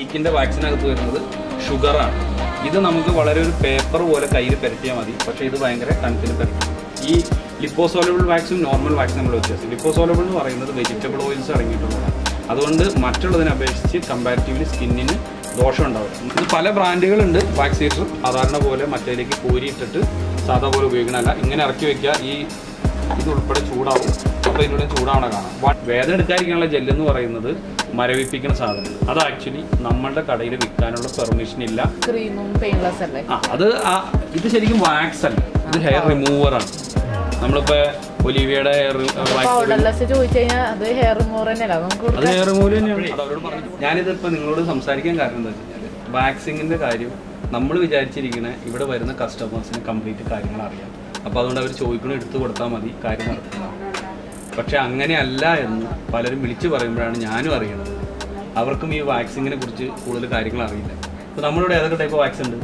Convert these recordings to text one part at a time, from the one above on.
സ്ലീക്കിൻ്റെ വാക്സിനകത്ത് വരുന്നത് ഷുഗറാണ് ഇത് നമുക്ക് വളരെ ഒരു പേപ്പർ പോലെ കയ്യിൽ പരത്തിയാൽ മതി പക്ഷേ ഇത് ഭയങ്കര കനത്തിൽ പരത്തും ഈ ലിപ്പോസോലബിൾ വാക്സും നോർമൽ വാക്സും നമ്മൾ വ്യത്യാസം ലിപ്പോസോലബിൾ എന്ന് പറയുന്നത് വെജിറ്റബിൾ ഓയിൽസ് അടങ്ങിയിട്ടുള്ളതാണ് അതുകൊണ്ട് മറ്റുള്ളതിനെ അപേക്ഷിച്ച് കമ്പാരിറ്റീവ്ലി സ്കിന്നിന് ദോഷം ഉണ്ടാവില്ല ഇത് പല ബ്രാൻഡുകളുണ്ട് വാക്സിനേറ്റർ സാധാരണ പോലെ മറ്റേലേക്ക് കോരിയിട്ടിട്ട് സാധാ പോലെ ഉപയോഗിക്കണമല്ല ഇങ്ങനെ ഇറക്കി വെക്കുക ഈ ഇത് ഉൾപ്പെടെ ചൂടാവും അപ്പോൾ ഇതിലൂടെ ചൂടാവണ കാണാം വ- വേദന എടുക്കാതിരിക്കാനുള്ള ജെല്ല് എന്ന് പറയുന്നത് മരവിപ്പിക്കുന്ന സാധനം അത് ആക്ച്വലി നമ്മളുടെ കടയിൽ വിൽക്കാനുള്ള പെർമിഷൻ ഇല്ല ക്രീമും പെയിൻലെസ് അല്ലേ ആ അത് ആ ഇത് ശരിക്കും വാക്സ് അല്ല ഇത് ഹെയർ റിമൂവർ ആണ് നമ്മളിപ്പോ ഒലിവിയുടെ ഹെയർ വാക്സ് പൗഡർലെസ് ചോദിച്ചു കഴിഞ്ഞാൽ അത് ഹെയർ റിമൂവർ തന്നെയല്ല നമുക്ക് അത് കൊടുക്കാം ഹെയർ റിമൂവർ തന്നെയാണ് അത് അവരോട് പറഞ്ഞു ഞാനിത് ഇപ്പൊ നിങ്ങളോട് സംസാരിക്കാൻ കാരണം എന്താ വെച്ചാൽ വാക്സിങ്ങിന്റെ കാര്യം നമ്മൾ വിചാരിച്ചിരിക്കണ ഇവിടെ വരുന്ന കസ്റ്റമേഴ്സിന് കംപ്ലീറ്റ് കാര്യങ്ങൾ അറിയാം അപ്പോൾ അതുകൊണ്ട് അവർ ചോദിക്കണ എടുത്തു കൊടുത്താൽ മതി കാര്യം നടത്തുന്നത് പക്ഷെ അങ്ങനെയല്ല എന്ന് പലരും വിളിച്ചു പറയുമ്പോഴാണ് ഞാനും അറിയണത് അവർക്കും ഈ വാക്സിങ്ങിനെ കുറിച്ച് കൂടുതൽ കാര്യങ്ങൾ അറിയില്ല ഇപ്പോൾ നമ്മളിവിടെ ഏതൊക്കെ ടൈപ്പ് വാക്സിൻ ഉണ്ട്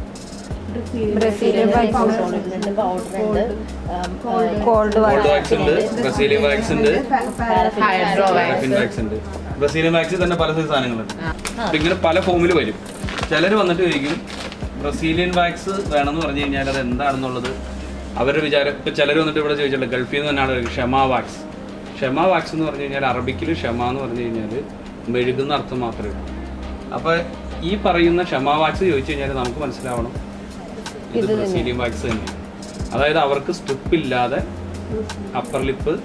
കോൾഡ് കോൾഡ് വാക്സിൻ ഉണ്ട് ബ്രസീലിയൻ വാക്സിൻ ഉണ്ട് ഹൈഡ്രോ പാരഫിൻ വാക്സ് ഉണ്ട് ബ്രസീലിയൻ വാക്സിൻ തന്നെ പല സൈസ് സാധനങ്ങളുണ്ട് അപ്പൊ ഇങ്ങനെ പല ഫോമിൽ വരും ചിലർ വന്നിട്ട് ചോദിക്കും ബ്രസീലിയൻ വാക്സ് വേണമെന്ന് പറഞ്ഞു കഴിഞ്ഞാൽ അത് എന്താണെന്നുള്ളത് അവരുടെ വിചാരം ഇപ്പൊ ചിലർ വന്നിട്ട് ഇവിടെ ചോദിച്ചിട്ടുണ്ട് ഗൾഫിൽ നിന്ന് തന്നെയാണ് ക്ഷമ വാക്സ് ക്ഷമ വാക്സ് എന്ന് പറഞ്ഞു കഴിഞ്ഞാൽ അറബിക്കിൽ ക്ഷമ എന്ന് പറഞ്ഞു കഴിഞ്ഞാൽ മെഴുകുന്ന അർത്ഥം മാത്രമേ ഉള്ളൂ അപ്പൊ ഈ പറയുന്ന ക്ഷമ വാക്സ് ചോദിച്ചു കഴിഞ്ഞാൽ നമുക്ക് മനസ്സിലാവണം ഇത് ബ്രസീലിയൻ വാക്സ് തന്നെയാണ് അതായത് അവർക്ക് സ്ട്രിപ്പ് ഇല്ലാതെ അപ്പർ ലിപ്പ്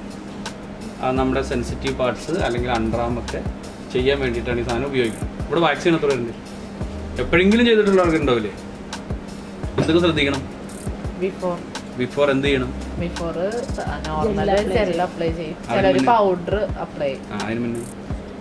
നമ്മുടെ സെൻസിറ്റീവ് പാർട്സ് അല്ലെങ്കിൽ അണ്ടറാം ഒക്കെ ചെയ്യാൻ വേണ്ടിയിട്ടാണ് ഈ സാധനം ഉപയോഗിക്കുന്നത് ഇവിടെ വാക്സിൻ എത്ര വരുന്നുണ്ട് എപ്പോഴെങ്കിലും ചെയ്തിട്ടുള്ളവർക്ക് ഉണ്ടാവില്ലേ എന്തൊക്കെ ശ്രദ്ധിക്കണം ബിഫോർ ബിഫോർ എന്ത് ചെയ്യണം ബിഫോർ നോർമൽ ജെൽ അപ്ലൈ ചെയ്യും അതിന് ചിലര് മുന്നേ? പൗഡർ അപ്ലൈ ചെയ്യും ആ അതിന് മുന്നേ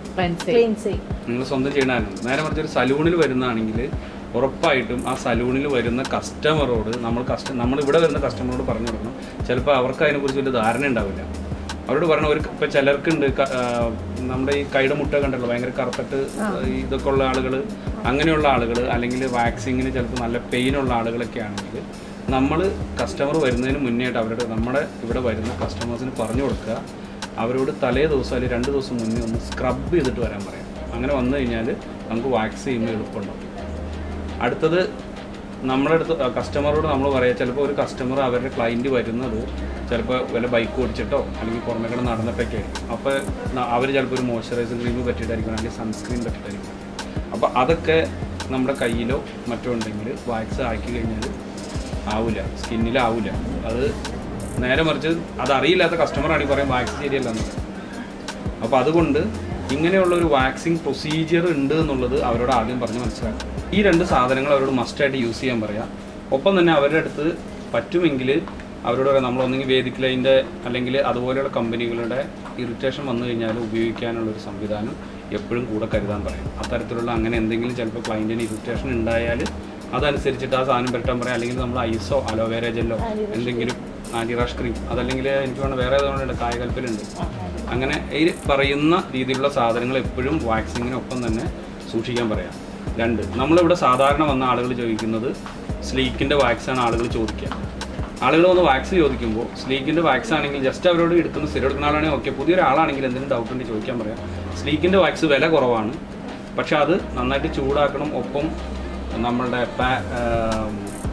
ക്ലെൻസ് നിങ്ങൾ സ്വന്തം ചെയ്യണമായിരുന്നു നേരെ മറിച്ച് ഒരു സലൂണിൽ വരുന്നതാണെങ്കിൽ ഉറപ്പായിട്ടും ആ സലൂണിൽ വരുന്ന കസ്റ്റമറോട് നമ്മൾ കസ്റ്റ നമ്മൾ ഇവിടെ വരുന്ന കസ്റ്റമറോട് പറഞ്ഞു കൊടുക്കണം ചിലപ്പോൾ അവർക്ക് അതിനെക്കുറിച്ച് വലിയ ധാരണ ഉണ്ടാവില്ല അവരോട് പറഞ്ഞ ഒരു ഇപ്പം ചിലർക്കുണ്ട് ക- ആ, നമ്മുടെ ഈ കൈയുടെ മുട്ട കണ്ടല്ലോ ഭയങ്കര കറുത്തിട്ട് ഇതൊക്കെ ഉള്ള ആളുകൾ അങ്ങനെയുള്ള ആളുകൾ അല്ലെങ്കിൽ വാക്സിങ്ങിന് ചിലപ്പോൾ നല്ല പെയിനുള്ള ആളുകളൊക്കെ ആണെങ്കിൽ നമ്മൾ കസ്റ്റമർ വരുന്നതിന് മുന്നേ ആയിട്ട് അവരുടെ നമ്മുടെ ഇവിടെ വരുന്ന കസ്റ്റമേഴ്സിന് പറഞ്ഞു കൊടുക്കുക അവരോട് തലേ ദിവസം അല്ലെങ്കിൽ രണ്ട് ദിവസം മുന്നേ ഒന്ന് സ്ക്രബ് ചെയ്തിട്ട് വരാൻ പറയാം അങ്ങനെ വന്നു കഴിഞ്ഞാൽ നമുക്ക് വാക്സ് ചെയ്യുമ്പോൾ എളുപ്പമുണ്ടാവും അടുത്തത് നമ്മുടെ അടുത്ത് കസ്റ്റമറോട് നമ്മൾ പറയാം ചിലപ്പോൾ ഒരു കസ്റ്റമർ അവരുടെ ക്ലയൻറ്റ് വരുന്നത് ചിലപ്പോൾ വല്ല ബൈക്ക് ഓടിച്ചിട്ടോ അല്ലെങ്കിൽ പുറമേ കൂടെ നടന്നിട്ടൊക്കെ ആയിരിക്കും അപ്പോൾ അവർ ചിലപ്പോൾ ഒരു മോയ്സ്ചറൈസിങ് ക്രീം പറ്റിയിട്ടായിരിക്കും അല്ലെങ്കിൽ സൺസ്ക്രീൻ പറ്റിയിട്ടായിരിക്കും അപ്പോൾ അതൊക്കെ നമ്മുടെ കയ്യിലോ മറ്റോ ഉണ്ടെങ്കിൽ വാക്സ് ആക്കി കഴിഞ്ഞാൽ ആവില്ല സ്കിന്നിലാവില്ല അത് നേരെ മറിച്ച് അതറിയില്ലാത്ത കസ്റ്റമറാണെങ്കിൽ പറയും വാക്സ് ശരിയല്ല എന്ന് പറയും അപ്പോൾ അതുകൊണ്ട് ഇങ്ങനെയുള്ള ഒരു വാക്സിങ് പ്രൊസീജിയർ ഉണ്ട് എന്നുള്ളത് അവരോട് ആദ്യം പറഞ്ഞ് മനസ്സിലാക്കുക ഈ രണ്ട് സാധനങ്ങൾ അവരോട് മസ്റ്റായിട്ട് യൂസ് ചെയ്യാൻ പറയാം ഒപ്പം തന്നെ അവരുടെ അടുത്ത് പറ്റുമെങ്കിൽ അവരോട് പറയാം നമ്മളൊന്നെങ്കിൽ വേദിക് ലൈൻ്റെ അല്ലെങ്കിൽ അതുപോലെയുള്ള കമ്പനികളുടെ ഇറിറ്റേഷൻ വന്നു കഴിഞ്ഞാൽ ഉപയോഗിക്കാനുള്ള ഒരു സംവിധാനം എപ്പോഴും കൂടെ കരുതാൻ പറയും അത്തരത്തിലുള്ള അങ്ങനെ എന്തെങ്കിലും ചിലപ്പോൾ ക്ലയൻറ്റിന് ഇറിറ്റേഷൻ ഉണ്ടായാൽ അതനുസരിച്ചിട്ട് ആ സാധനം പറ്റാൻ പറയാം അല്ലെങ്കിൽ നമ്മൾ ഐസോ അലോവേര ജെല്ലോ എന്തെങ്കിലും ആൻറ്റിറാഷ് ക്രീം അതല്ലെങ്കിൽ എനിക്ക് വേണം വേറെ ഏതുകൊണ്ട് കായകൽപ്പലുണ്ട് അങ്ങനെ ഈ പറയുന്ന രീതിയിലുള്ള സാധനങ്ങൾ എപ്പോഴും വാക്സിങ്ങിനൊപ്പം തന്നെ സൂക്ഷിക്കാൻ പറയാം രണ്ട് നമ്മളിവിടെ സാധാരണ വന്ന ആളുകൾ ചോദിക്കുന്നത് സ്ലീക്കിൻ്റെ വാക്സാണ് ആളുകൾ ചോദിക്കുക ആളുകൾ വന്ന് വാക്സ് ചോദിക്കുമ്പോൾ സ്ലീക്കിൻ്റെ വാക്സ് ആണെങ്കിൽ ജസ്റ്റ് അവരോട് എടുക്കുന്ന സ്ഥിരം എടുക്കുന്ന ആളാണെങ്കിൽ ഓക്കെ പുതിയൊരാളാണെങ്കിൽ എന്തെങ്കിലും ഡൗട്ട് ഉണ്ടെങ്കിൽ ചോദിക്കാൻ പറയാം സ്ലീക്കിൻ്റെ വാക്സ് വില കുറവാണ് പക്ഷെ അത് നന്നായിട്ട് ചൂടാക്കണം ഒപ്പം നമ്മളുടെ പാ- ആം,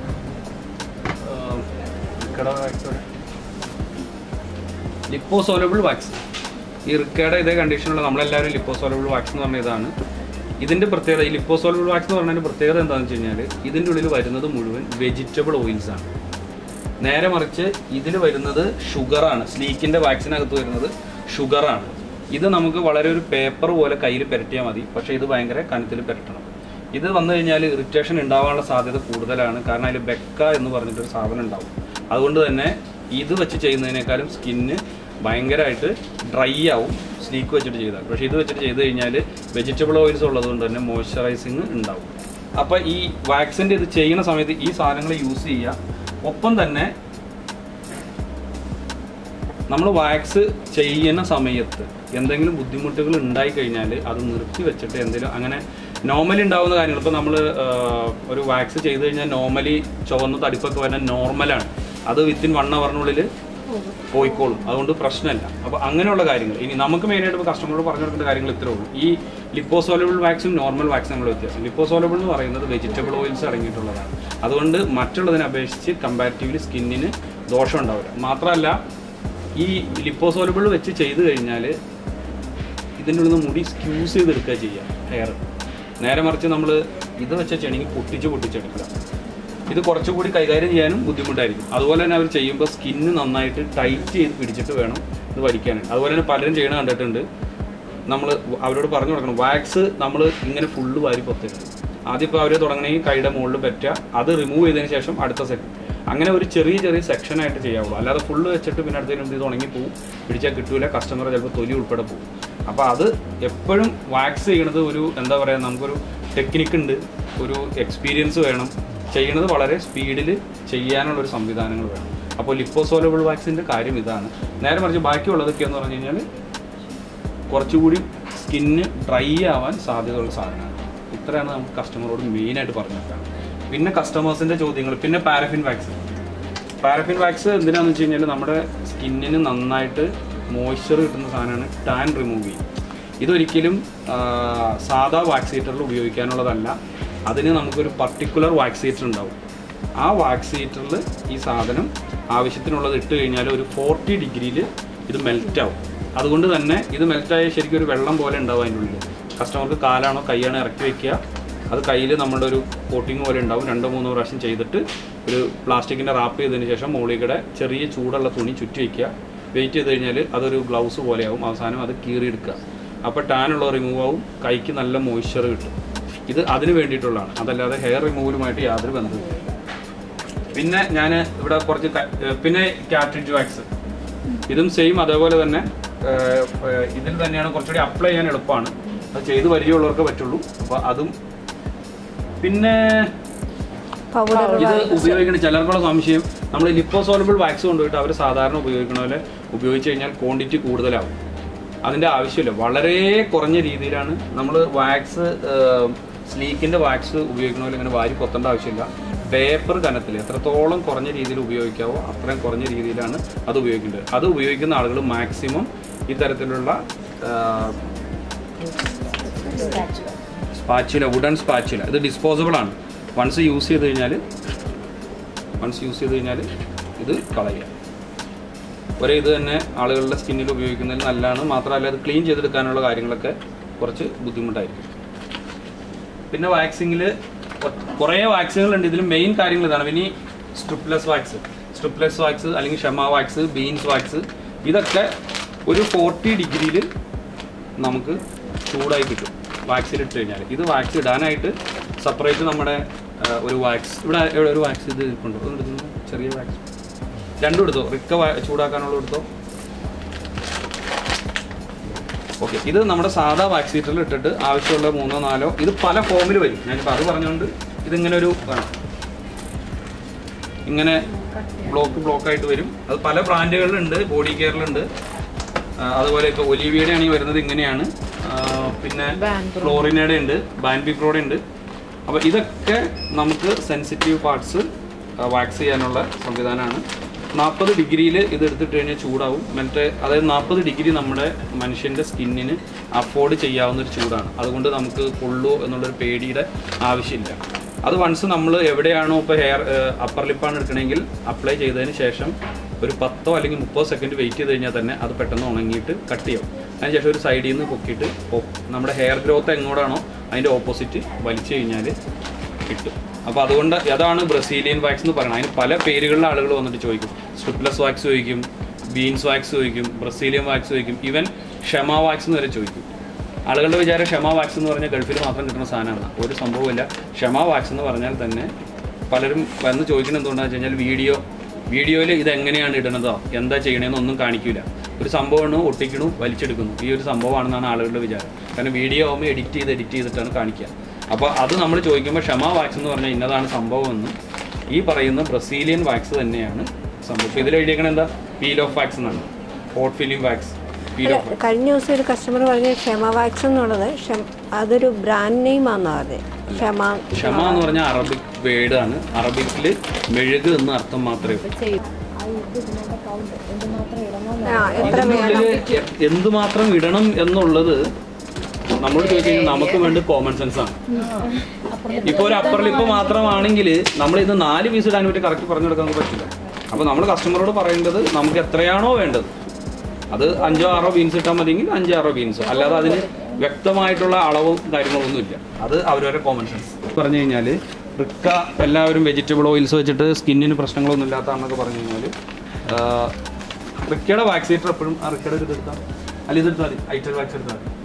ആം, ഇക്കടെ wax എവിടെ? ലിപ്പോസോലബിൾ വാക്സ് ഈ റിക്കയുടെ ഇതേ കണ്ടീഷനുള്ള നമ്മളെല്ലാവരും ലിപ്പോസോലബിൾ വാക്സ് എന്ന് പറഞ്ഞ ഇതാണ് ഇതിൻ്റെ പ്രത്യേകത ഈ ലിപ്പോസോലബിൾ വാക്സ് എന്ന് പറഞ്ഞതിൻ്റെ പ്രത്യേകത എന്താണെന്ന് വെച്ച് കഴിഞ്ഞാൽ ഇതിൻ്റെ ഉള്ളിൽ വരുന്നത് മുഴുവൻ വെജിറ്റബിൾ ഓയിൽസ് ആണ് നേരെ മറിച്ച് ഇതിൽ വരുന്നത് ഷുഗറാണ് സ്ലീക്കിൻ്റെ വാക്സിനകത്ത് വരുന്നത് ഷുഗറാണ് ഇത് നമുക്ക് വളരെ ഒരു പേപ്പർ പോലെ കയ്യിൽ പുരട്ടിയാൽ മതി പക്ഷേ ഇത് ഭയങ്കര കനത്തിൽ പുരട്ടണം ഇത് വന്നു കഴിഞ്ഞാൽ ഇറിറ്റേഷൻ ഉണ്ടാവാനുള്ള സാധ്യത കൂടുതലാണ് കാരണം അതിൽ ബെക്ക എന്ന് പറഞ്ഞിട്ടൊരു സാധനം ഉണ്ടാവും അതുകൊണ്ട് തന്നെ ഇത് വെച്ച് ചെയ്യുന്നതിനേക്കാളും സ്കിന്ന് ഭയങ്കരമായിട്ട് ഡ്രൈ ആവും സ്ലീക്ക് വെച്ചിട്ട് ചെയ്താൽ പക്ഷേ ഇത് വെച്ചിട്ട് ചെയ്ത് കഴിഞ്ഞാൽ വെജിറ്റബിൾ ഓയിൽസ് ഉള്ളതുകൊണ്ട് തന്നെ മോയ്സ്ചറൈസിങ് ഉണ്ടാവും അപ്പോൾ ഈ വാക്സിൻ്റെ ഇത് ചെയ്യുന്ന സമയത്ത് ഈ സാധനങ്ങൾ യൂസ് ചെയ്യുക ഒപ്പം തന്നെ നമ്മൾ വാക്സ് ചെയ്യുന്ന സമയത്ത് എന്തെങ്കിലും ബുദ്ധിമുട്ടുകൾ ഉണ്ടായി കഴിഞ്ഞാൽ അത് നിർത്തി വെച്ചിട്ട് എന്തെങ്കിലും അങ്ങനെ നോർമലി ഉണ്ടാവുന്ന കാര്യങ്ങൾ ഇപ്പോൾ നമ്മൾ ഒരു വാക്സ് ചെയ്ത് കഴിഞ്ഞാൽ നോർമലി ചുവന്ന തടിപ്പൊക്കെ വരുന്നത് നോർമലാണ് അത് വിത്തിൻ വൺ അവറിനുള്ളിൽ പോയിക്കോളും അതുകൊണ്ട് പ്രശ്നമില്ല അപ്പോൾ അങ്ങനെയുള്ള കാര്യങ്ങൾ ഇനി നമുക്ക് മെയിനായിട്ട് ഇപ്പോൾ കസ്റ്റമറോട് പറഞ്ഞു കൊടുക്കേണ്ട കാര്യങ്ങൾ ഇത്രേ ഉള്ളൂ ഈ ലിപ്പോസോലബിൾ വാക്സും നോർമൽ വാക്സും നമ്മൾ വ്യത്യാസം ലിപ്പോസോലബിൾ എന്ന് പറയുന്നത് വെജിറ്റബിൾ ഓയിൽസ് അടങ്ങിയിട്ടുള്ളതാണ് അതുകൊണ്ട് മറ്റുള്ളതിനെ അപേക്ഷിച്ച് കമ്പാരിറ്റീവ്ലി സ്കിന്നിന് ദോഷം ഉണ്ടാവില്ല മാത്രമല്ല ഈ ലിപ്പോസോലബിൾ വെച്ച് ചെയ്ത് കഴിഞ്ഞാൽ ഇതിൻ്റെ ഉള്ളിൽ നിന്ന് മുടി സ്ക്യൂസ് ചെയ്തെടുക്കുക ചെയ്യുക ഹെയർ നേരെ മറിച്ച് നമ്മൾ ഇത് വെച്ച ചെണിക്ക് പൊട്ടിച്ച് പൊട്ടിച്ചെടുക്കുക ഇത് കുറച്ചുകൂടി കൈകാര്യം ചെയ്യാനും ബുദ്ധിമുട്ടായിരിക്കും അതുപോലെ തന്നെ അവർ ചെയ്യുമ്പോൾ സ്കിന്ന് നന്നായിട്ട് ടൈറ്റ് ചെയ്ത് പിടിച്ചിട്ട് വേണം ഇത് വലിക്കാൻ അതുപോലെ തന്നെ പലരും ചെയ്യണ കണ്ടിട്ടുണ്ട് നമ്മൾ അവരോട് പറഞ്ഞു കൊടുക്കണം വാക്സ് നമ്മൾ ഇങ്ങനെ ഫുള്ള് വാരി പൊത്തരുത് ആദ്യം ഇപ്പോൾ അവർ തുടങ്ങണമെങ്കിൽ കൈയുടെ മുകളിൽ പറ്റുക അത് റിമൂവ് ചെയ്തതിന് ശേഷം അടുത്ത സെക്ഷൻ അങ്ങനെ ഒരു ചെറിയ ചെറിയ സെക്ഷനായിട്ട് ചെയ്യാവുള്ളൂ അല്ലാതെ ഫുള്ള് വെച്ചിട്ട് പിന്നെ അടുത്തതിന് ഇത് ഉണങ്ങി പോകും പിടിച്ചാൽ കിട്ടൂല കസ്റ്റമർ ചിലപ്പോൾ തൊലി ഉൾപ്പെടെ പോകും അപ്പോൾ അത് എപ്പോഴും വാക്സ് ചെയ്യണത് ഒരു എന്താ പറയുക നമുക്കൊരു ടെക്നിക്ക് ഉണ്ട് ഒരു എക്സ്പീരിയൻസ് വേണം ചെയ്യണത് വളരെ സ്പീഡിൽ ചെയ്യാനുള്ള ഒരു സംവിധാനങ്ങൾ വേണം അപ്പോൾ ലിപ്പോസോലബിൾ വാക്സിൻ്റെ കാര്യം ഇതാണ് നേരെ മറിച്ച് ബാക്കിയുള്ളതൊക്കെ എന്ന് പറഞ്ഞു കഴിഞ്ഞാൽ കുറച്ചുകൂടി സ്കിന്ന് ഡ്രൈ ആവാൻ സാധ്യതയുള്ള സാധനമാണ് ഇത്രയാണ് നമുക്ക് കസ്റ്റമറോട് മെയിനായിട്ട് പറഞ്ഞു വെക്കാം പിന്നെ കസ്റ്റമേഴ്സിൻ്റെ ചോദ്യങ്ങൾ പിന്നെ പാരഫിൻ വാക്സ് പാരഫിൻ വാക്സ് എന്തിനാന്ന് വെച്ച് കഴിഞ്ഞാൽ നമ്മുടെ സ്കിന്നിന് നന്നായിട്ട് മോയ്സ്ചർ കിട്ടുന്ന സാധനമാണ് ടാൻ റിമൂവ് ചെയ്യും ഇതൊരിക്കലും ആ, സാധാ വാക്സീറ്ററിൽ ഉപയോഗിക്കാനുള്ളതല്ല അതിന് നമുക്കൊരു പർട്ടിക്കുലർ വാക്സീറ്റർ ഉണ്ടാവും ആ വാക്സീറ്ററിൽ ഈ സാധനം ആവശ്യത്തിനുള്ളത് ഇട്ട് കഴിഞ്ഞാൽ ഒരു ഫോർട്ടി ഡിഗ്രിയിൽ ഇത് മെൽറ്റ് ആവും അതുകൊണ്ട് തന്നെ ഇത് മെൽറ്റായ ശരിക്കും ഒരു വെള്ളം പോലെ ഉണ്ടാവും അതിൻ്റെ ഉള്ളിൽ കസ്റ്റമർക്ക് കാലാണോ കൈയാണോ ഇറക്കി വെക്കുക അത് കയ്യിൽ നമ്മുടെ ഒരു കോട്ടിങ് പോലെ ഉണ്ടാവും രണ്ടോ മൂന്നോ പ്രാവശ്യം ചെയ്തിട്ട് ഒരു പ്ലാസ്റ്റിക്കിൻ്റെ റാപ്പ് ചെയ്തതിന് ശേഷം മുകളിൽ ചെറിയ ചൂടുള്ള തുണി ചുറ്റി വയ്ക്കുക വെയിറ്റ് ചെയ്ത് കഴിഞ്ഞാൽ അതൊരു ഗ്ലൗസ് പോലെയാവും അവസാനം അത് കീറിയെടുക്കുക അപ്പോൾ ടാനുള്ള റിമൂവ് ആവും കൈക്ക് നല്ല മോയ്സ്ചർ കിട്ടും ഇത് അതിന് വേണ്ടിയിട്ടുള്ളതാണ് അതല്ലാതെ ഹെയർ റിമൂവലുമായിട്ട് യാതൊരു ബന്ധവുമില്ല പിന്നെ ഞാൻ ഇവിടെ കുറച്ച് ക- ഏഹ് പിന്നെ കാട്രിഡ്ജ് വാക്സ് ഇതും സെയിം അതേപോലെ തന്നെ ഏഹ്, ഏഹ്, ഇതിൽ തന്നെയാണ് കുറച്ചുകൂടി അപ്ലൈ ചെയ്യാൻ എളുപ്പമാണ് അത് ചെയ്ത് പരിചയമുള്ളവർക്ക് പറ്റുള്ളൂ അപ്പോൾ അതും പിന്നെ പൗഡർ ഇത് ഉപയോഗിക്കുന്ന ചിലർക്കുള്ള സംശയം നമ്മൾ ലിപ്പോസോലബിൾ വാക്സ് കൊണ്ടുപോയിട്ട് അവർ സാധാരണ ഉപയോഗിക്കുന്ന പോലെ ഉപയോഗിച്ച് കഴിഞ്ഞാൽ ക്വാണ്ടിറ്റി കൂടുതലാവും അതിൻ്റെ ആവശ്യമില്ല വളരെ കുറഞ്ഞ രീതിയിലാണ് നമ്മൾ വാക്സ് സ്ലീക്കിൻ്റെ വാക്സ് ഉപയോഗിക്കുന്ന പോലെ ഇങ്ങനെ വാരി കൊത്തേണ്ട ആവശ്യമില്ല പേപ്പർ കനത്തിൽ എത്രത്തോളം കുറഞ്ഞ രീതിയിൽ ഉപയോഗിക്കാവോ അത്രയും കുറഞ്ഞ രീതിയിലാണ് അത് ഉപയോഗിക്കേണ്ടത് അത് ഉപയോഗിക്കുന്ന ആളുകൾ മാക്സിമം ഇത്തരത്തിലുള്ള സ്പാച്ചുല വുഡൻ സ്പാച്ചുല ഇത് ഡിസ്പോസിബിൾ ആണ് വൺസ് യൂസ് ചെയ്ത് കഴിഞ്ഞാൽ വൺസ് യൂസ് ചെയ്ത് കഴിഞ്ഞാൽ ഇത് കളയുക ഒരേ ഇത് തന്നെ ആളുകളുടെ സ്കിന്നിൽ ഉപയോഗിക്കുന്നതിൽ നല്ലതാണ് മാത്രമല്ല അത് ക്ലീൻ ചെയ്തെടുക്കാനുള്ള കാര്യങ്ങളൊക്കെ കുറച്ച് ബുദ്ധിമുട്ടായിരിക്കും പിന്നെ വാക്സിങ്ങിൽ കുറേ വാക്സിനുകളുണ്ട് ഇതിൽ മെയിൻ കാര്യങ്ങൾ ഇതാണ് ഇനി സ്ട്രിപ്ലെസ് വാക്സ് സ്ട്രിപ്ലെസ് വാക്സ് അല്ലെങ്കിൽ ഷമ വാക്സ് ബീൻസ് വാക്സ് ഇതൊക്കെ ഒരു ഫോർട്ടി ഡിഗ്രിയിൽ നമുക്ക് ചൂടായി കിട്ടും വാക്സിൽ ഇട്ട് കഴിഞ്ഞാൽ ഇത് വാക്സ് ഇടാനായിട്ട് സെപ്പറേറ്റ് നമ്മുടെ ആ, ഒരു വാക്സ് ഇവിടെ ഇവിടെ ഒരു വാക്സ് ഇത് ഇരിപ്പുണ്ടോ ഒന്ന് എടുക്കുന്നു ചെറിയ വാക്സ് രണ്ടും എടുത്തോ റിക്ക വാ- ചൂടാക്കാനുള്ള എടുത്തോ ഓക്കെ ഇത് നമ്മുടെ സാധാ വാക്സീറ്ററിൽ ഇട്ടിട്ട് ആവശ്യമുള്ള മൂന്നോ നാലോ ഇത് പല ഫോമിൽ വരും ഞാനിപ്പോൾ അത് പറഞ്ഞുകൊണ്ട് ഇതിങ്ങനെ ഒരു വേണം ഇങ്ങനെ ബ്ലോക്ക് ബ്ലോക്ക് ആയിട്ട് വരും അത് പല ബ്രാൻഡുകളിലുണ്ട് ബോഡി കെയറിലുണ്ട് ആ, അതുപോലെ ഇപ്പോൾ ഒലിവിയുടെ ആണെങ്കിൽ വരുന്നത് ഇങ്ങനെയാണ് ആ, പിന്നെ Banpro. ഫ്ലോറിനയുടെ ഉണ്ട് ബാൻബിപ്രോയുടെ ഉണ്ട് അപ്പോൾ ഇതൊക്കെ നമുക്ക് സെൻസിറ്റീവ് പാർട്സ് വാക്സ് ചെയ്യാനുള്ള സംവിധാനമാണ് നാൽപ്പത് ഡിഗ്രിയിൽ ഇത് എടുത്തിട്ട് കഴിഞ്ഞാൽ ചൂടാവും മറ്റേ അതായത് നാൽപ്പത് ഡിഗ്രി നമ്മുടെ മനുഷ്യൻ്റെ സ്കിന്നിന് അഫോർഡ് ചെയ്യാവുന്ന ഒരു ചൂടാണ് അതുകൊണ്ട് നമുക്ക് പൊള്ളു എന്നുള്ളൊരു പേടിയുടെ ആവശ്യമില്ല അത് വൺസ് നമ്മൾ എവിടെയാണോ ഇപ്പോൾ ഹെയർ അപ്പർ ലിപ്പാണ് എടുക്കണമെങ്കിൽ അപ്ലൈ ചെയ്തതിന് ശേഷം ഒരു പത്തോ അല്ലെങ്കിൽ മുപ്പതോ സെക്കൻഡ് വെയിറ്റ് ചെയ്ത് കഴിഞ്ഞാൽ തന്നെ അത് പെട്ടെന്ന് ഉണങ്ങിയിട്ട് കട്ട് ചെയ്യും അതിനുശേഷം ഒരു സൈഡിൽ നിന്ന് പൊക്കിയിട്ട് പൊ- നമ്മുടെ ഹെയർ ഗ്രോത്ത് എങ്ങോട്ടാണോ അതിൻ്റെ ഓപ്പോസിറ്റ് വലിച്ചു കഴിഞ്ഞാൽ കിട്ടും അപ്പോൾ അതുകൊണ്ട് അതാണ് ബ്രസീലിയൻ വാക്സ് എന്ന് പറയുന്നത് അതിന് പല പേരുകളിൽ ആളുകൾ വന്നിട്ട് ചോദിക്കും സ്ട്രിപ്ലെസ് വാക്സ് ചോദിക്കും ബീൻസ് വാക്സ് ചോദിക്കും ബ്രസീലിയൻ വാക്സ് ചോദിക്കും ഈവൻ ഷമ വാക്സ് എന്ന് വരെ ചോദിക്കും ആളുകളുടെ വിചാരം ക്ഷമ വാക്സ് എന്ന് പറഞ്ഞാൽ ഗൾഫിൽ മാത്രം കിട്ടുന്ന സാധനമാണ് ഒരു സംഭവമില്ല ക്ഷമ വാക്സ് എന്ന് പറഞ്ഞാൽ തന്നെ പലരും വന്ന് ചോദിക്കുന്നത് എന്തുകൊണ്ടാണെന്ന് വെച്ച് കഴിഞ്ഞാൽ വീഡിയോ വീഡിയോയിൽ ഇത് എങ്ങനെയാണ് ഇടുന്നതോ എന്താ ചെയ്യണമെന്ന് ഒന്നും കാണിക്കില്ല ഒരു സംഭവമാണ് ഒട്ടിക്കണു വലിച്ചെടുക്കുന്നു ഈ ഒരു സംഭവമാണെന്നാണ് ആളുകളുടെ വിചാരം കാരണം വീഡിയോ ആകുമ്പോൾ എഡിറ്റ് ചെയ്ത് എഡിറ്റ് ചെയ്തിട്ടാണ് കാണിക്കുക അപ്പോൾ അത് നമ്മൾ ചോദിക്കുമ്പോൾ ക്ഷമ വാക്സ് എന്ന് പറഞ്ഞാൽ ഇന്നതാണ് സംഭവം എന്നും ഈ പറയുന്ന ബ്രസീലിയൻ വാക്സ് തന്നെയാണ് സംഭവം ഇപ്പോൾ ഇതിൽ എഴുതിയേക്കണത് എന്താ പീൽ ഓഫ് വാക്സ് എന്നാണ് hot film wax peel off wax കഴിഞ്ഞ ദിവസം ഒരു കസ്റ്റമർ പറഞ്ഞ ക്ഷമ വാക്സ് എന്നുള്ളത് ക്ഷമ- അതൊരു ബ്രാൻഡ് നെയിം ആണെന്ന് പറഞ്ഞത് ക്ഷമ ക്ഷമ എന്ന് പറഞ്ഞാൽ അറബിക് വേർഡ് ആണ് അറബിക്കിൽ മെഴുക് എന്ന അർത്ഥം മാത്രമേ ഉള്ളൂ ചെയ്യും ആ എത്ര ഇതിനുള്ളിൽ എ- എന്തുമാത്രം ഇടണം എന്നുള്ളത് നമ്മളോട് ചോദിക്കുന്നത് നമുക്ക് വേണ്ട കോമൺ സെൻസ് ആണ് ഇപ്പൊ ഒരു അപ്പർ ലിപ്പ് മാത്രമാണെങ്കിൽ നമ്മൾ ഇത് നാല് പീസ് ഇടാൻ പറ്റി കറക്റ്റ് പറഞ്ഞു കൊടുക്കാൻ നമുക്ക് പറ്റില്ല അപ്പൊ നമ്മൾ കസ്റ്റമറോട് പറയേണ്ടത് നമുക്ക് എത്രയാണോ വേണ്ടത് അത് അഞ്ചോ ആറോ ബീൻസ് ഇട്ടാൽ മതിയെങ്കിൽ അഞ്ചോ ആറോ ബീൻസ് അല്ലാതെ അതിന് വ്യക്തമായിട്ടുള്ള അളവും കാര്യങ്ങളൊന്നും ഇല്ല അത് അവരവരെ കോമൺ സെൻസ് പറഞ്ഞു കഴിഞ്ഞാൽ റിക്ക എല്ലാവരും വെജിറ്റബിൾ ഓയിൽസ് വെച്ചിട്ട് സ്കിന്നിന് പ്രശ്നങ്ങളൊന്നും ഇല്ലാത്തതാണെന്നൊക്കെ പറഞ്ഞു കഴിഞ്ഞാൽ റിക്കയുടെ വാക്സിനേറ്റർ എപ്പോഴും ആ റിക്കയുടെ ഒരു ഇതെടുത്താൽ അല്ല ഇതെടുത്താൽ മതി ഐറ്റൽ വാക്സ് എടുത്താൽ മതി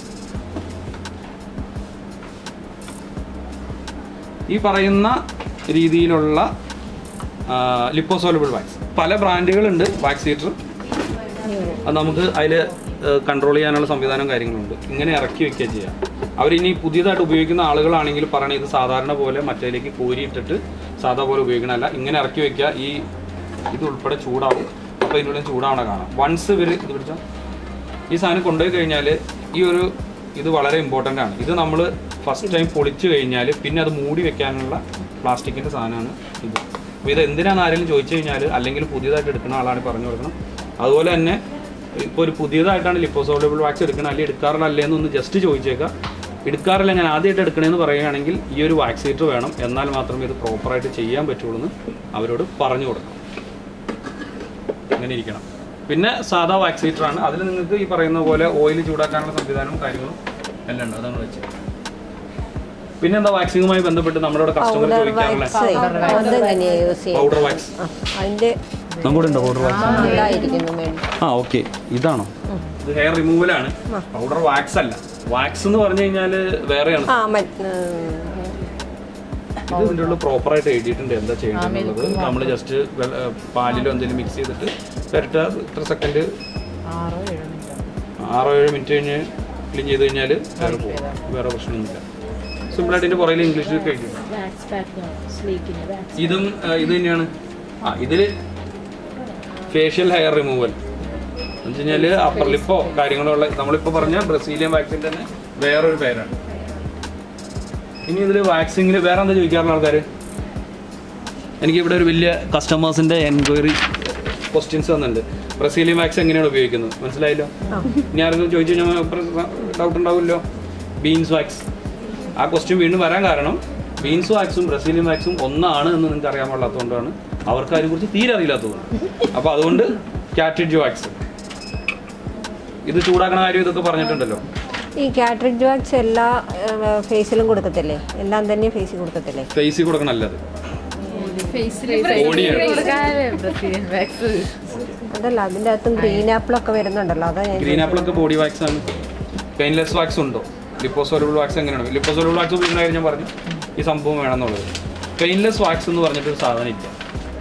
ഈ പറയുന്ന രീതിയിലുള്ള ലിപ്പോസോലബിൾ വാക്സ് പല ബ്രാൻഡുകളുണ്ട് വാക്സിനേറ്റർ അത് നമുക്ക് അതിൽ കൺട്രോൾ ചെയ്യാനുള്ള സംവിധാനം കാര്യങ്ങളുണ്ട് ഇങ്ങനെ ഇറക്കി വെക്കുക ചെയ്യാം അവരിനി പുതിയതായിട്ട് ഉപയോഗിക്കുന്ന ആളുകളാണെങ്കിൽ പറയണ ഇത് സാധാരണ പോലെ മറ്റേലേക്ക് കോരിയിട്ടിട്ട് സാധാ പോലെ ഉപയോഗിക്കണമല്ല ഇങ്ങനെ ഇറക്കി വെക്കുക ഈ ഇത് ഉൾപ്പെടെ ചൂടാവും അപ്പോൾ ഇതിനുള്ളിൽ ചൂടാവണ കാണാം വൺസ് ഇവർ ഇത് പിടിച്ചാൽ ഈ സാധനം കൊണ്ടുപോയി കഴിഞ്ഞാൽ ഈ ഒരു ഇത് വളരെ ഇമ്പോർട്ടൻ്റ് ആണ് ഇത് നമ്മൾ ഫസ്റ്റ് ടൈം പൊളിച്ചു കഴിഞ്ഞാൽ പിന്നെ അത് മൂടി വെക്കാനുള്ള പ്ലാസ്റ്റിക്കിൻ്റെ സാധനമാണ് ഇത് അപ്പോൾ ഇത് എന്തിനാണ് ആരെങ്കിലും ചോദിച്ചു കഴിഞ്ഞാൽ അല്ലെങ്കിൽ പുതിയതായിട്ട് എടുക്കുന്ന ആളാണ് പറഞ്ഞു കൊടുക്കണം അതുപോലെ തന്നെ ഇപ്പോൾ ഒരു പുതിയതായിട്ടാണ് ലിപ്പോസോളബിൾ വാക്സ് എടുക്കണം അല്ലെങ്കിൽ എടുക്കാറില്ല അല്ലേ എന്നൊന്ന് ജസ്റ്റ് ചോദിച്ചേക്കാം എടുക്കാറില്ല ഞാൻ ആദ്യമായിട്ട് എടുക്കണമെന്ന് പറയുകയാണെങ്കിൽ ഈ ഒരു വാക്സിനേറ്റർ വേണം എന്നാൽ മാത്രമേ ഇത് പ്രോപ്പറായിട്ട് ചെയ്യാൻ പറ്റുള്ളൂ എന്ന് അവരോട് പറഞ്ഞു കൊടുക്കണം അങ്ങനെ ഇരിക്കണം പിന്നെ സാധാ വാക്സിനേറ്റർ ആണ് അതിൽ നിങ്ങൾക്ക് ഈ പറയുന്ന പോലെ ഓയിൽ ചൂടാക്കാനുള്ള സംവിധാനവും കാര്യങ്ങളും എല്ലാം ഉണ്ട് അതാണ് വെച്ചത് പിന്നെ എന്താ വാക്സിനുമായി ബന്ധപ്പെട്ട് നമ്മുടെ കസ്റ്റമർ പൗഡർ ചോദിക്കാറുള്ള വാക്സ് അതെങ്ങനെയാ യൂസ് ചെയ്യുന്നത് പൗഡർ വാക്സ് ആ, അതിന്റെ നമ്മുടെ ഉണ്ടോ പൗഡർ വാക്സ് ഇതായിരിക്കുന്നു മേഡം ആ ഓക്കെ ഇതാണോ ഇത് ഹെയർ റിമൂവലാണ് പൗഡർ വാക്സ് അല്ല വാക്സ് എന്ന് പറഞ്ഞു കഴിഞ്ഞാൽ വേറെയാണ് ആ മറ്റ് ഇത് ഇതിൻ്റെ ഉള്ളിൽ പ്രോപ്പറായിട്ട് എഴുതിയിട്ടുണ്ട് എന്താ ചെയ്യേണ്ടത് നമ്മൾ ജസ്റ്റ് പാലിലോ എന്തെങ്കിലും മിക്സ് ചെയ്തിട്ട് പെരട്ട ഇത്ര സെക്കൻഡ് ആറോ ഏഴോ മിനിറ്റ് ആറോ ഏഴ് മിനിറ്റ് കഴിഞ്ഞ് ക്ലീൻ ചെയ്ത് കഴിഞ്ഞാൽ വേറെ പോകും വേറെ പ്രശ്നമൊന്നുമില്ല സിമ്പിളായിട്ട് ഇതിൻ്റെ പുറകിൽ ഇംഗ്ലീഷിൽ കഴിക്കും വാക്സ് പാക്ക് സ്ലീക്കിന് വാക്സ് ഇതും ആ, ഇത് തന്നെയാണ് ആ ഇതിൽ ഫേഷ്യൽ ഹെയർ റിമൂവൽ എന്ന് വെച്ച് കഴിഞ്ഞാൽ അപ്പർ ലിപ്പോ കാര്യങ്ങളോ ഉള്ള നമ്മളിപ്പോൾ പറഞ്ഞ ബ്രസീലിയൻ വാക്സിൻ തന്നെ വേറൊരു പേരാണ് ഇനി ഇതിൽ വാക്സിങ്ങിൽ വേറെ എന്താ ചോദിക്കാറുള്ള ആൾക്കാർ എനിക്ക് ഇവിടെ ഒരു വലിയ കസ്റ്റമേഴ്സിൻ്റെ എൻക്വയറി ക്വസ്റ്റ്യൻസ് വന്നിട്ടുണ്ട് ബ്രസീലിയൻ വാക്സ് എങ്ങനെയാണ് ഉപയോഗിക്കുന്നത് മനസ്സിലായല്ലോ ഇനി ആരെങ്കിലും ചോദിച്ചു കഴിഞ്ഞാൽ ഡൗട്ട് ഉണ്ടാവുമല്ലോ ബീൻസ് വാക്സ് ആ ക്വസ്റ്റ്യൻ വീണ്ടും വരാൻ കാരണം ബീൻസ് വാക്സും ബ്രസീലിയൻ വാക്സും ഒന്നാണ് എന്ന് നിങ്ങൾക്ക് അറിയാൻ പാടില്ലാത്തതുകൊണ്ടാണ് അവർക്ക് അതിനെക്കുറിച്ച് തീരെ അറിയില്ലാത്തതുകൊണ്ട് അപ്പോൾ അതുകൊണ്ട് കാറ്റിഡ്ജ് വാക്സ് ഇത് ചൂടാക്കണ കാര്യം ഇതൊക്കെ പറഞ്ഞിട്ടുണ്ടല്ലോ ഈ കാട്രിഡ്ജ് വാക്സ് എല്ലാ ഫേസിലും കൊടുക്കത്തില്ലേ എല്ലാം തന്നെ ഫേസിൽ കൊടുക്കത്തില്ലേ ഫേസിൽ കൊടുക്കണല്ലത് ബോഡിയാണ് ബ്രസീലിയൻ വാക്സ് അതല്ല അതിൻ്റെ അകത്തും ഗ്രീൻ ആപ്പിളൊക്കെ വരുന്നുണ്ടല്ലോ അതാ ഞാൻ ഗ്രീൻ ആപ്പിളൊക്കെ ബോഡി വാക്സ് ആണ് പെയിൻലെസ് വാക്സ് ഉണ്ടോ ലിപ്പോസോലബിൾ വാക്സ് എങ്ങനെയാണ് ലിപ്പോസോലബിൾ വാക്സ് ഉപയോഗിക്കുന്ന കാര്യം ഞാൻ പറഞ്ഞു ഈ സംഭവം വേണമെന്നുള്ളത് പെയിൻലെസ് വാക്സ് എന്ന് പറഞ്ഞിട്ട് ഒരു സാധനം ഇല്ല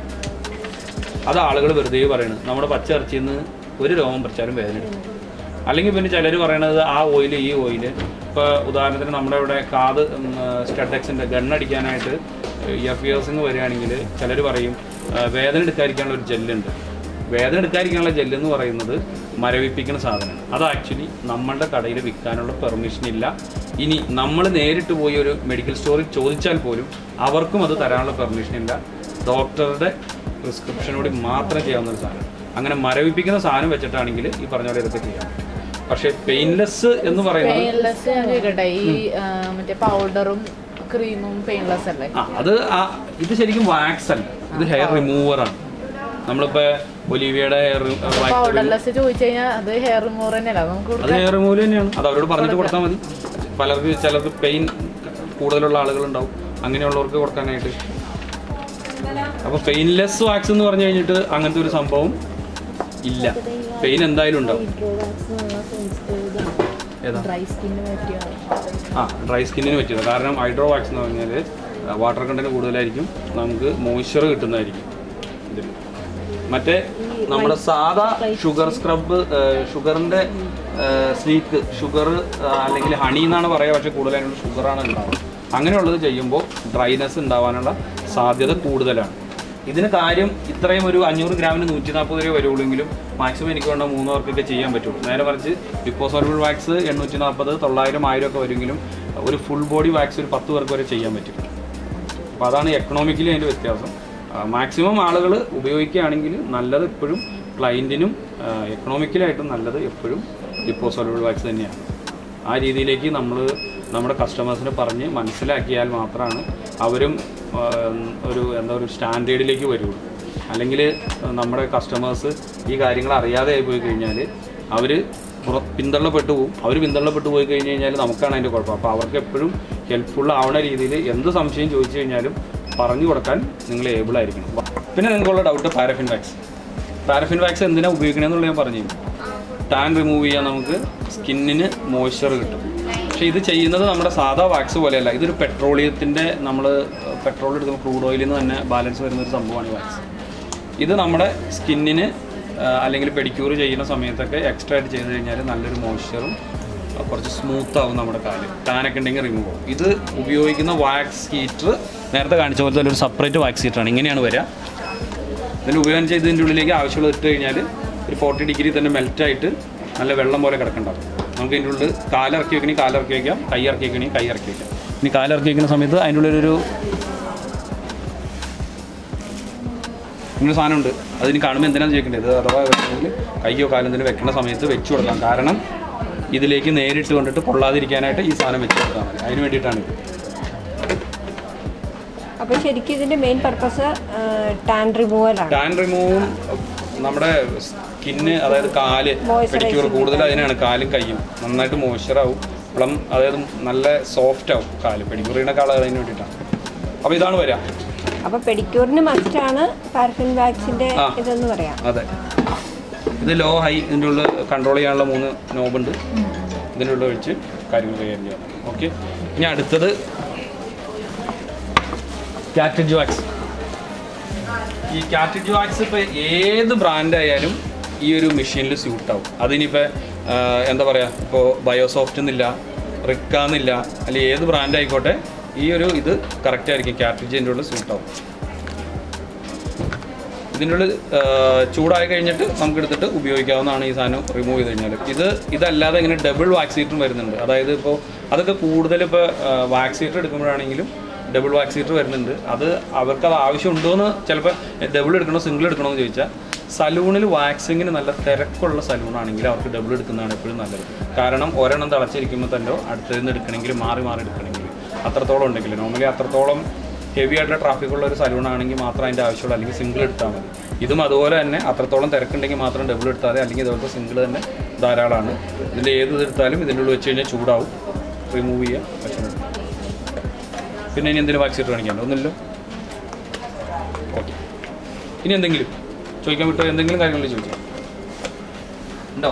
അത് ആളുകൾ വെറുതെ പറയണത് നമ്മുടെ പച്ച ഇറച്ചിയിൽ നിന്ന് ഒരു രോമം പറിച്ചാലും വേദന എടുക്കും അല്ലെങ്കിൽ പിന്നെ ചിലർ പറയണത് ആ ഓയിൽ ഈ ഓയിൽ ഇപ്പോൾ ഉദാഹരണത്തിന് നമ്മുടെ ഇവിടെ കാത് സ്റ്റഡെക്സിൻ്റെ ഗണ്ണടിക്കാനായിട്ട് ഇയർ ഫിയേഴ്സിങ് വരികയാണെങ്കിൽ ചിലർ പറയും ആ, വേദന എടുക്കാതിരിക്കാനുള്ള ഒരു ജെല്ലുണ്ട് വേദന എടുക്കാതിരിക്കാനുള്ള ജെല്ല് എന്ന് പറയുന്നത് മരവിപ്പിക്കുന്ന സാധനമാണ് അത് ആക്ച്വലി നമ്മളുടെ കടയിൽ വിൽക്കാനുള്ള പെർമിഷൻ ഇല്ല ഇനി നമ്മൾ നേരിട്ട് പോയി ഒരു മെഡിക്കൽ സ്റ്റോറിൽ ചോദിച്ചാൽ പോലും അവർക്കും അത് തരാനുള്ള പെർമിഷൻ ഇല്ല ഡോക്ടറുടെ പ്രിസ്ക്രിപ്ഷനോട് മാത്രം ചെയ്യാവുന്ന ഒരു സാധനം അങ്ങനെ മരവിപ്പിക്കുന്ന സാധനം വെച്ചിട്ടാണെങ്കിൽ ഈ പറഞ്ഞ പോലെ ഇതൊക്കെ ചെയ്യാം പക്ഷേ പെയിൻലെസ് എന്ന് പറയുന്നത് പെയിൻലെസ് ഞാൻ ചോദിക്കട്ടെ ഈ ആ, മറ്റേ പൗഡറും ക്രീമും പെയിൻലെസ് അല്ലേ ആ അത് ആ ഇത് ശരിക്കും വാക്സ് അല്ല ഇത് ഹെയർ റിമൂവർ ആണ് നമ്മളിപ്പോ ഒലിവിയുടെ ഹെയർ പൗഡർലെസ് ചോദിച്ചു കഴിഞ്ഞാൽ അത് ഹെയർ റിമൂവർ തന്നെയല്ല നമുക്ക് അത് ഹെയർ റിമൂവൽ തന്നെയാണ് അത് അവരോട് പറഞ്ഞിട്ട് കൊടുത്താൽ മതി പലർക്ക് ചിലർക്ക് പെയിൻ കൂടുതലുള്ള ആളുകളുണ്ടാവും അങ്ങനെയുള്ളവർക്ക് കൊടുക്കാനായിട്ട് അപ്പോൾ പെയിൻലെസ് വാക്സ് എന്ന് പറഞ്ഞു കഴിഞ്ഞിട്ട് അങ്ങനത്തെ ഒരു സംഭവം ഇല്ല പെയിൻ എന്തായാലും ഉണ്ടാവും ഹൈഡ്രോ വാക്സ് എന്ന് പറഞ്ഞാൽ സെൻസിറ്റീവ് ഇതാണ് ഏതാ ഡ്രൈ സ്കിന്നിന് പറ്റിയാണ് ആ ഡ്രൈ സ്കിന്നിന് പറ്റിയത് കാരണം ഹൈഡ്രോ വാക്സ് എന്ന് പറഞ്ഞാൽ വാട്ടർ കണ്ടന്റ് കൂടുതലായിരിക്കും നമുക്ക് മോയ്സ്ചർ കിട്ടുന്നതായിരിക്കും ഇതിൽ മറ്റേ നമ്മുടെ സാധാ ഷുഗർ സ്ക്രബ് ഷുഗറിൻ്റെ സ്ലീക്ക് ഷുഗർ അല്ലെങ്കിൽ ഹണി എന്നാണ് പറയുക പക്ഷേ കൂടുതലായിട്ടുള്ള ഷുഗറാണ് ഉണ്ടാവുക അങ്ങനെയുള്ളത് ചെയ്യുമ്പോൾ ഡ്രൈനെസ് ഉണ്ടാവാനുള്ള സാധ്യത കൂടുതലാണ് ഇതിന് കാര്യം ഇത്രയും ഒരു അഞ്ഞൂറ് ഗ്രാമിന് നൂറ്റി നാൽപ്പത് രൂപ വരുള്ളൂവെങ്കിലും മാക്സിമം എനിക്ക് വേണ്ട മൂന്ന് പേർക്കൊക്കെ ചെയ്യാൻ പറ്റുള്ളൂ നേരെ മറിച്ച് ഡിപ്പോസോൾബിൾ വാക്സ് എണ്ണൂറ്റി നാൽപ്പത് തൊള്ളായിരം ആയിരം ഒക്കെ വരുമെങ്കിലും ഒരു ഫുൾ ബോഡി വാക്സ് ഒരു പത്ത് പേർക്ക് വരെ ചെയ്യാൻ പറ്റും അപ്പോൾ അതാണ് എക്കണോമിക്കലി അതിൻ്റെ വ്യത്യാസം മാക്സിമം ആളുകൾ ഉപയോഗിക്കുകയാണെങ്കിൽ നല്ലത് എപ്പോഴും ക്ലയൻറ്റിനും എക്കണോമിക്കലായിട്ടും നല്ലത് എപ്പോഴും ഡിപ്പോസോൾബിൾ വാക്സ് തന്നെയാണ് ആ രീതിയിലേക്ക് നമ്മൾ നമ്മുടെ കസ്റ്റമേഴ്സിനെ പറഞ്ഞ് മനസ്സിലാക്കിയാൽ മാത്രമാണ് അവരും ആ, ഒരു എന്താ ഒരു സ്റ്റാൻഡേർഡിലേക്ക് വരുള്ളൂ അല്ലെങ്കിൽ നമ്മുടെ കസ്റ്റമേഴ്സ് ഈ കാര്യങ്ങൾ അറിയാതെ ആയി പോയി കഴിഞ്ഞാൽ അവർ പുറ പിന്തള്ളപ്പെട്ടു പോകും അവർ പിന്തള്ളപ്പെട്ടു പോയി കഴിഞ്ഞ് കഴിഞ്ഞാൽ നമുക്കാണ് അതിൻ്റെ കുഴപ്പം അപ്പോൾ അവർക്ക് എപ്പോഴും ഹെൽപ്ഫുൾ ആവണ രീതിയിൽ എന്ത് സംശയം ചോദിച്ചു കഴിഞ്ഞാലും പറഞ്ഞു കൊടുക്കാൻ നിങ്ങൾ ഏബിൾ ആയിരിക്കണം പിന്നെ നിങ്ങൾക്കുള്ള doubt paraffin wax paraffin wax എന്തിനാണ് ഉപയോഗിക്കണമെന്നുള്ളത് ഞാൻ പറഞ്ഞു ടാൻ റിമൂവ് ചെയ്യാൻ നമുക്ക് സ്കിന്നിന് മോയ്സ്ചർ കിട്ടും പക്ഷേ ഇത് ചെയ്യുന്നത് നമ്മുടെ സാധാ വാക്സ് പോലെയല്ല ഇതൊരു പെട്രോളിയത്തിൻ്റെ നമ്മൾ പെട്രോൾ എടുക്കുന്ന ക്രൂഡ് ഓയിലിൽ നിന്ന് തന്നെ ബാലൻസ് വരുന്ന ഒരു സംഭവമാണ് ഈ വാക്സ് ഇത് നമ്മുടെ സ്കിന്നിന് അല്ലെങ്കിൽ പെഡിക്യൂർ ചെയ്യുന്ന സമയത്തൊക്കെ എക്സ്ട്രാ ആയിട്ട് ചെയ്ത് കഴിഞ്ഞാൽ നല്ലൊരു മോയ്സ്ചറും കുറച്ച് സ്മൂത്ത് ആവും നമ്മുടെ കാല് ടാനൊക്കെ ഉണ്ടെങ്കിൽ റിമൂവ് ആവും ഇത് ഉപയോഗിക്കുന്ന വാക്സ് ഹീറ്റർ നേരത്തെ കാണിച്ച പോലത്തെ ഒരു സെപ്പറേറ്റ് വാക്സ് ഹീറ്ററാണ് ഇങ്ങനെയാണ് വരിക ഇതിൽ ഉപയോഗിച്ച് ഇതിൻ്റെ ഉള്ളിലേക്ക് ആവശ്യമുള്ളത് ഇട്ട് കഴിഞ്ഞാൽ ഒരു ഫോർട്ടി ഡിഗ്രി തന്നെ മെൽറ്റായിട്ട് നല്ല വെള്ളം പോലെ കിടക്കണ്ടാവും നമുക്ക് ഇതിൻ്റെ ഉള്ളിൽ കാലിറക്കി വെക്കണമെങ്കിൽ കാലിറക്കി വയ്ക്കാം കൈ ഇറക്കി വെക്കണമെങ്കിൽ കൈ ഇറക്കി വയ്ക്കാം ഇനി കാലിറക്കി വെക്കുന്ന സമയത്ത് അതിൻ്റെ ഉള്ളിലൊരു ഇങ്ങനെ സാധനമുണ്ട് അതിന് കാണുമ്പോൾ എന്തിനാണ് ചോദിക്കേണ്ടത് ഇത് അഥവാ വെക്കണമെങ്കിൽ കയ്യോ കാലോ എന്തെങ്കിലും വെക്കേണ്ട സമയത്ത് വെച്ച് കൊടുക്കാം കാരണം ഇതിലേക്ക് നേരിട്ട് കൊണ്ടിട്ട് പൊള്ളാതിരിക്കാനായിട്ട് ഈ സാധനം വെച്ച് കൊടുത്താൽ മതി അതിന് വേണ്ടിയിട്ടാണ് ഇത് അപ്പോൾ ശരിക്കും ഇതിൻ്റെ മെയിൻ പർപ്പസ് ടാൻ റിമൂവലാണ് ടാൻ റിമൂവും നമ്മുടെ സ്കിന്ന് അതായത് കാല് Moisturize പെഡിക്യൂർ കൂടുതൽ അതിനാണ് കാലും കൈയും നന്നായിട്ട് മോയ്സ്ചർ ആവും പ്ലം അതായത് നല്ല സോഫ്റ്റ് ആവും കാല് പെഡിക്യൂർ ചെയ്യുന്ന കാലം അതിന് വേണ്ടിയിട്ടാണ് അപ്പോൾ ഇതാണ് വരിക അപ്പോൾ പെഡിക്യൂറിന് മസ്റ്റാണ് പാരഫിൻ വാക്സിൻ്റെ ആ. ഇതെന്ന് പറയാം അതെ ഇത് ലോ ഹൈ ഇതിൻ്റെ ഉള്ളിൽ കൺട്രോൾ ചെയ്യാനുള്ള മൂന്ന് നോബുണ്ട് ഇതിൻ്റെ ഉള്ളിൽ വെച്ച് കാര്യങ്ങൾ കൈകാര്യം ചെയ്യാം ഓക്കെ ഇനി അടുത്തത് കാറ്റജ് വാക്സ് ഈ കാറ്റജ് വാക്സ് ഇപ്പോൾ ഏത് ബ്രാൻഡ് ആയാലും ഈ ഒരു മെഷീനിൽ സ്യൂട്ട് ആവും അതിനിപ്പോൾ എന്താ പറയുക ഇപ്പോൾ ബയോസോഫ്റ്റ് എന്നില്ല റിക്കാന്നില്ല അല്ലെങ്കിൽ ഏത് ബ്രാൻഡ് ആയിക്കോട്ടെ ഈ ഒരു ഇത് കറക്റ്റ് ആയിരിക്കും കാറ്റജിൻ്റെ ഉള്ളിൽ സ്യൂട്ട് ആവും ഇതിൻ്റെ ഉള്ളിൽ ആ, ചൂടായി കഴിഞ്ഞിട്ട് നമുക്ക് എടുത്തിട്ട് ഉപയോഗിക്കാവുന്നതാണ് ഈ സാധനം റിമൂവ് ചെയ്ത് കഴിഞ്ഞാൽ ഇത് ഇതല്ലാതെ ഇങ്ങനെ ഡബിൾ വാക്സീറ്ററും വരുന്നുണ്ട് അതായത് ഇപ്പോൾ അതൊക്കെ കൂടുതൽ ഇപ്പോൾ വാക്സീറ്റർ എടുക്കുമ്പോഴാണെങ്കിലും ഡബിൾ വാക്സീറ്റർ വരുന്നുണ്ട് അത് അവർക്ക് അത് ആവശ്യമുണ്ടോ എന്ന് ചിലപ്പോൾ ഡബിൾ എടുക്കണോ സിംഗിൾ എടുക്കണോ എന്ന് ചോദിച്ചാൽ സലൂണിൽ വാക്സിങ്ങിന് നല്ല തിരക്കുള്ള സലൂണാണെങ്കിൽ അവർക്ക് ഡബിൾ എടുക്കുന്നതാണ് എപ്പോഴും നല്ലത് കാരണം ഒരെണ്ണം തിളച്ചിരിക്കുമ്പോൾ തന്നെ അടുത്തതിൽ നിന്ന് എടുക്കണമെങ്കിൽ മാറി മാറി എടുക്കണമെങ്കിൽ അത്രത്തോളം ഉണ്ടെങ്കിൽ നോർമലി അത്രത്തോളം ഹെവി ആയിട്ടുള്ള ട്രാഫിക് ഉള്ള ഒരു സലൂൺ ആണെങ്കിൽ മാത്രം അതിൻ്റെ ആവശ്യമുള്ളൂ അല്ലെങ്കിൽ സിംഗിൾ എടുത്താൽ മതി ഇതും അതുപോലെ തന്നെ അത്രത്തോളം തിരക്കുണ്ടെങ്കിൽ മാത്രം ഡബിൾ എടുത്താൽ മതി അല്ലെങ്കിൽ ഇതുപോലത്തെ സിംഗിൾ തന്നെ ധാരാളമാണ് ഇതിൻ്റെ ഏത് എടുത്താലും ഇതിൻ്റെ ഉള്ളിൽ വെച്ച് കഴിഞ്ഞാൽ ചൂടാവും റിമൂവ് ചെയ്യുക ഭക്ഷണം പിന്നെ ഇനി എന്തെങ്കിലും വാക്സിറ്റ് കാണിക്കാനുണ്ടോ ഒന്നുമില്ലല്ലോ ഓക്കെ ഇനി എന്തെങ്കിലും ചോദിക്കാൻ വിട്ടോ എന്തെങ്കിലും കാര്യങ്ങളിൽ ചോദിക്കാം ഉണ്ടോ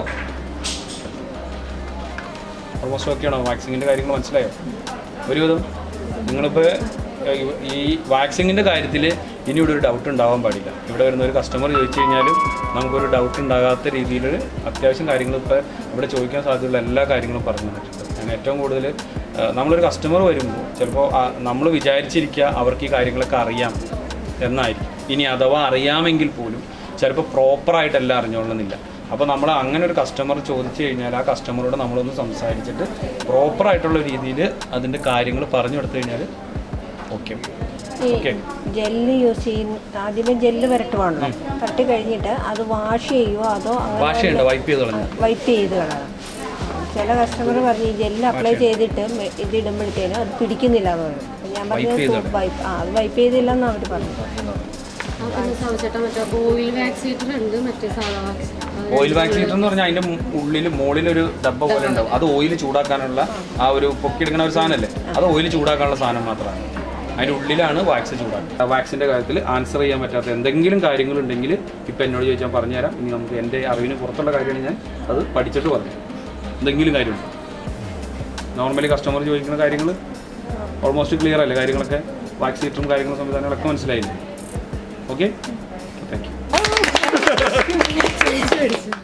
ഓൾമോസ്റ്റ് ഓക്കെയാണോ വാക്സിങ്ങിൻ്റെ കാര്യങ്ങൾ മനസ്സിലായോ ഒരുവിധം നിങ്ങളിപ്പോൾ ഈ വാക്സിങ്ങിൻ്റെ കാര്യത്തിൽ ഇനി ഇവിടെ ഒരു ഡൗട്ട് ഉണ്ടാവാൻ പാടില്ല ഇവിടെ വരുന്ന ഒരു കസ്റ്റമർ ചോദിച്ചു കഴിഞ്ഞാലും നമുക്കൊരു ഡൗട്ട് ഉണ്ടാകാത്ത രീതിയിൽ അത്യാവശ്യം കാര്യങ്ങൾ ഇപ്പോൾ ഇവിടെ ചോദിക്കാൻ സാധ്യതയുള്ള എല്ലാ കാര്യങ്ങളും പറഞ്ഞു തന്നിട്ടുണ്ട് ഞാൻ ഏറ്റവും കൂടുതൽ ആ, നമ്മളൊരു കസ്റ്റമർ വരുമ്പോൾ ചിലപ്പോൾ നമ്മൾ വിചാരിച്ചിരിക്കുക അവർക്ക് ഈ കാര്യങ്ങളൊക്കെ അറിയാം എന്നായിരിക്കും ഇനി അഥവാ അറിയാമെങ്കിൽ പോലും ചിലപ്പോൾ പ്രോപ്പറായിട്ടല്ല അറിഞ്ഞോളണമെന്നില്ല അപ്പോൾ നമ്മൾ അങ്ങനെ ഒരു കസ്റ്റമർ ചോദിച്ചു കഴിഞ്ഞാൽ ആ കസ്റ്റമറോട് നമ്മളൊന്ന് സംസാരിച്ചിട്ട് പ്രോപ്പറായിട്ടുള്ള രീതിയിൽ അതിൻ്റെ കാര്യങ്ങൾ പറഞ്ഞു കൊടുത്തു കഴിഞ്ഞാൽ ഓക്കെ ഈ ഓക്കെ ജെല്ല് യൂസ് ചെയ്യുന്ന ആദ്യമേ ജെല്ല് വരട്ടുവാണല്ലോ തട്ടി കഴിഞ്ഞിട്ട് അത് വാഷ് ചെയ്യുമോ അതോ ഭാഷയുണ്ട് വൈപ്പ് ചെയ്ത് കളഞ്ഞു വൈപ്പ് ചെയ്ത് കളയണം ചില കസ്റ്റമർ പറഞ്ഞു ഈ ജെല്ല് അപ്ലൈ ചെയ്തിട്ട് മെ- ഇത് ഇടുമ്പോഴത്തേനും അത് പിടിക്കുന്നില്ല എന്ന് പറഞ്ഞു അപ്പോൾ ഞാൻ Wipe ചെയ്ത് പറഞ്ഞത് വൈപ്പ് ആ അത് വൈപ്പ് ചെയ്തില്ലെന്ന് അവർ പറഞ്ഞു സംശയം മറ്റേ ഓയിൽ വാക്സിനേറ്റർ ഉണ്ട് മറ്റേ സാധാ വാക്സിൻ ഓയിൽ വാക്സിനേറ്റർ എന്ന് പറഞ്ഞാൽ അതിൻ്റെ ഉള്ളിൽ മുകളിലൊരു ഡബ്ബ പോലെ ഉണ്ടാവും അത് ഓയിൽ ചൂടാക്കാനുള്ള ആ ഒരു പൊക്കിയെടുക്കുന്ന ഒരു സാധനമല്ലേ അത് ഓയിൽ ചൂടാക്കാനുള്ള സാധനം മാത്രമാണ് അതിൻ്റെ ഉള്ളിലാണ് വാക്സ് ചൂടാക്കുക ആ വാക്സിൻ്റെ കാര്യത്തിൽ ആൻസർ ചെയ്യാൻ പറ്റാത്ത എന്തെങ്കിലും കാര്യങ്ങളുണ്ടെങ്കിൽ ഇപ്പം എന്നോട് ചോദിച്ചാൽ പറഞ്ഞുതരാം ഇനി നമുക്ക് എൻ്റെ അറിവിന് പുറത്തുള്ള കാര്യമാണ് ഞാൻ അത് പഠിച്ചിട്ട് പറഞ്ഞു എന്തെങ്കിലും കാര്യമുണ്ട് നോർമലി കസ്റ്റമർ ചോദിക്കുന്ന കാര്യങ്ങൾ ഓൾമോസ്റ്റ് ക്ലിയർ അല്ലേ കാര്യങ്ങളൊക്കെ വാക്സിനേറ്ററും കാര്യങ്ങളും സംവിധാനങ്ങളൊക്കെ മനസ്സിലായില്ലേ ഓക്കെ താങ്ക് യു